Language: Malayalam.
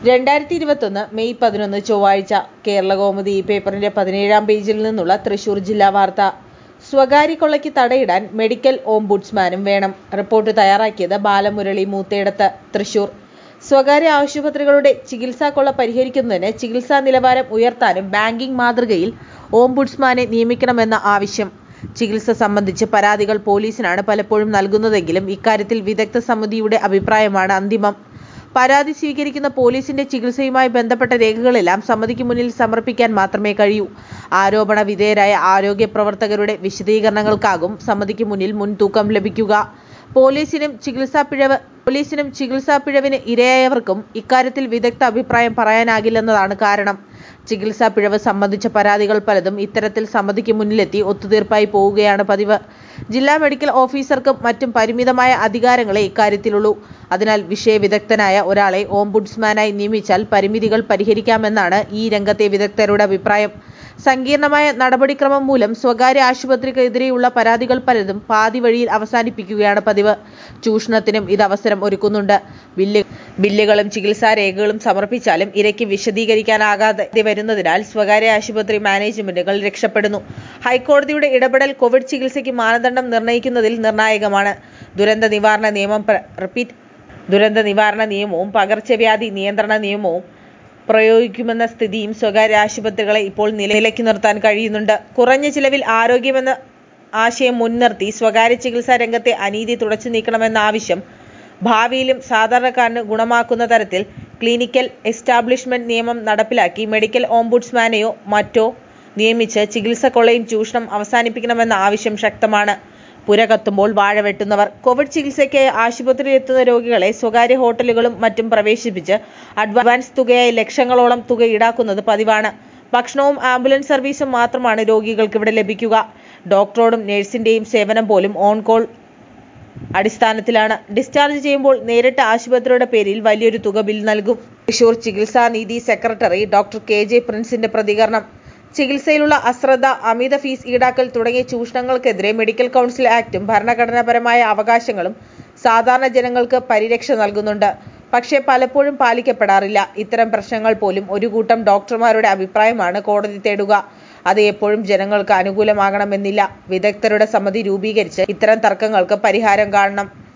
രണ്ടായിരത്തി ഇരുപത്തൊന്ന് മെയ് പതിനൊന്ന് ചൊവ്വാഴ്ച കേരളകൗമുദി ഈ പേപ്പറിന്റെ പതിനേഴാം പേജിൽ നിന്നുള്ള തൃശൂർ ജില്ലാ വാർത്ത സ്വകാര്യ കൊള്ളയ്ക്ക് തടയിടാൻ മെഡിക്കൽ ഓംബുഡ്സ്മാനും വേണം റിപ്പോർട്ട് തയ്യാറാക്കിയത് ബാലമുരളി മൂത്തേടത്ത് തൃശൂർ സ്വകാര്യ ആശുപത്രികളുടെ ചികിത്സാക്കൊള്ള പരിഹരിക്കുന്നതിന് ചികിത്സാ നിലവാരം ഉയർത്താനും ബാങ്കിംഗ് മാതൃകയിൽ ഓംബുഡ്സ്മാനെ നിയമിക്കണമെന്ന ആവശ്യം ചികിത്സ സംബന്ധിച്ച് പരാതികൾ പോലീസിനാണ് പലപ്പോഴും നൽകുന്നതെങ്കിലും ഇക്കാര്യത്തിൽ വിദഗ്ധ സമിതിയുടെ അഭിപ്രായമാണ് അന്തിമം പരാതി സ്വീകരിക്കുന്ന പോലീസിന്റെ ചികിത്സയുമായി ബന്ധപ്പെട്ട രേഖകളെല്ലാം സമിതിക്ക് മുന്നിൽ സമർപ്പിക്കാൻ മാത്രമേ കഴിയൂ ആരോപണ വിധേയരായ ആരോഗ്യ പ്രവർത്തകരുടെ വിശദീകരണങ്ങൾക്കാകും സമിതിക്ക് മുന്നിൽ മുൻതൂക്കം ലഭിക്കുക പോലീസിനും ചികിത്സാ പിഴവ് പോലീസിനും ചികിത്സാ പിഴവിന് ഇരയായവർക്കും ഇക്കാര്യത്തിൽ വിദഗ്ധ അഭിപ്രായം പറയാനാകില്ലെന്നതാണ് കാരണം ചികിത്സാ പിഴവ് സംബന്ധിച്ച പരാതികൾ പലതും ഇത്തരത്തിൽ സമിതിക്ക് മുന്നിലെത്തി ഒത്തുതീർപ്പായി പോവുകയാണ് പതിവ് ജില്ലാ മെഡിക്കൽ ഓഫീസർക്കും മറ്റും പരിമിതമായ അധികാരങ്ങളെ ഇക്കാര്യത്തിലുള്ളൂ അതിനാൽ വിഷയവിദഗ്ധനായ ഒരാളെ ഓംബുഡ്സ്മാനായി നിയമിച്ചാൽ പരിമിതികൾ പരിഹരിക്കാമെന്നാണ് ഈ രംഗത്തെ വിദഗ്ധരുടെ അഭിപ്രായം സങ്കീർണമായ നടപടിക്രമം മൂലം സ്വകാര്യ ആശുപത്രിക്കെതിരെയുള്ള പരാതികൾ പലതും പാതി വഴിയിൽ അവസാനിപ്പിക്കുകയാണ് പതിവ് ചൂഷണത്തിനും ഇത് അവസരം ഒരുക്കുന്നുണ്ട് ബില്ല് ബില്ലുകളും ചികിത്സാ രേഖകളും സമർപ്പിച്ചാലും ഇരയ്ക്ക് വിശദീകരിക്കാനാകാതെ വരുന്നതിനാൽ സ്വകാര്യ ആശുപത്രി മാനേജ്മെന്റുകൾ രക്ഷപ്പെടുന്നു ഹൈക്കോടതിയുടെ ഇടപെടൽ കോവിഡ് ചികിത്സയ്ക്ക് മാനദണ്ഡം നിർണ്ണയിക്കുന്നതിൽ നിർണായകമാണ് ദുരന്ത നിവാരണ നിയമം റിപ്പീറ്റ് ദുരന്ത നിവാരണ നിയമവും പകർച്ചവ്യാധി നിയന്ത്രണ നിയമവും പ്രയോഗിക്കുമെന്ന സ്ഥിതിയും സ്വകാര്യ ആശുപത്രികളെ ഇപ്പോൾ നിലയിലേക്ക് നിർത്താൻ കഴിയുന്നുണ്ട് കുറഞ്ഞ ചിലവിൽ ആരോഗ്യമെന്ന ആശയം മുൻനിർത്തി സ്വകാര്യ ചികിത്സാ രംഗത്തെ അനീതി തുടച്ചു നീക്കണമെന്ന ആവശ്യം ഭാവിയിലും സാധാരണക്കാരന് ഗുണമാക്കുന്ന തരത്തിൽ ക്ലിനിക്കൽ എസ്റ്റാബ്ലിഷ്മെന്റ് നിയമം നടപ്പിലാക്കി മെഡിക്കൽ ഓംബുഡ്സ്മാനെയോ മറ്റോ നിയമിച്ച് ചികിത്സക്കൊള്ളയും ചൂഷണം അവസാനിപ്പിക്കണമെന്ന ആവശ്യം ശക്തമാണ് പുര കത്തുമ്പോൾ വാഴ വെട്ടുന്നവർ കോവിഡ് ചികിത്സയ്ക്കായി ആശുപത്രിയിലെത്തുന്ന രോഗികളെ സ്വകാര്യ ഹോട്ടലുകളും മറ്റും പ്രവേശിപ്പിച്ച് അഡ്വാൻസ് തുകയായി ലക്ഷങ്ങളോളം തുക ഈടാക്കുന്നത് പതിവാണ് ഭക്ഷണവും ആംബുലൻസ് സർവീസും മാത്രമാണ് രോഗികൾക്ക് ഇവിടെ ലഭിക്കുക ഡോക്ടറോടും നഴ്സിന്റെയും സേവനം പോലും ഓൺ കോൾ അടിസ്ഥാനത്തിലാണ് ഡിസ്ചാർജ് ചെയ്യുമ്പോൾ നേരിട്ട് ആശുപത്രിയുടെ പേരിൽ വലിയൊരു തുക ബിൽ നൽകും തൃശൂർ ചികിത്സാ നീതി സെക്രട്ടറി ഡോക്ടർ കെ ജെ പ്രിൻസിന്റെ പ്രതികരണം ചികിത്സയിലുള്ള അശ്രദ്ധ അമിത ഫീസ് ഈടാക്കൽ തുടങ്ങിയ ചൂഷണങ്ങൾക്കെതിരെ മെഡിക്കൽ കൗൺസിൽ ആക്ടും ഭരണഘടനാപരമായ അവകാശങ്ങളും സാധാരണ ജനങ്ങൾക്ക് പരിരക്ഷ നൽകുന്നുണ്ട് പക്ഷേ പലപ്പോഴും പാലിക്കപ്പെടാറില്ല ഇത്തരം പ്രശ്നങ്ങൾ പോലും ഒരു കൂട്ടം ഡോക്ടർമാരുടെ അഭിപ്രായമാണ് കോടതി തേടുക അത് എപ്പോഴും ജനങ്ങൾക്ക് അനുകൂലമാകണമെന്നില്ല വിദഗ്ധരുടെ സമിതി രൂപീകരിച്ച് ഇത്തരം തർക്കങ്ങൾക്ക് പരിഹാരം കാണണം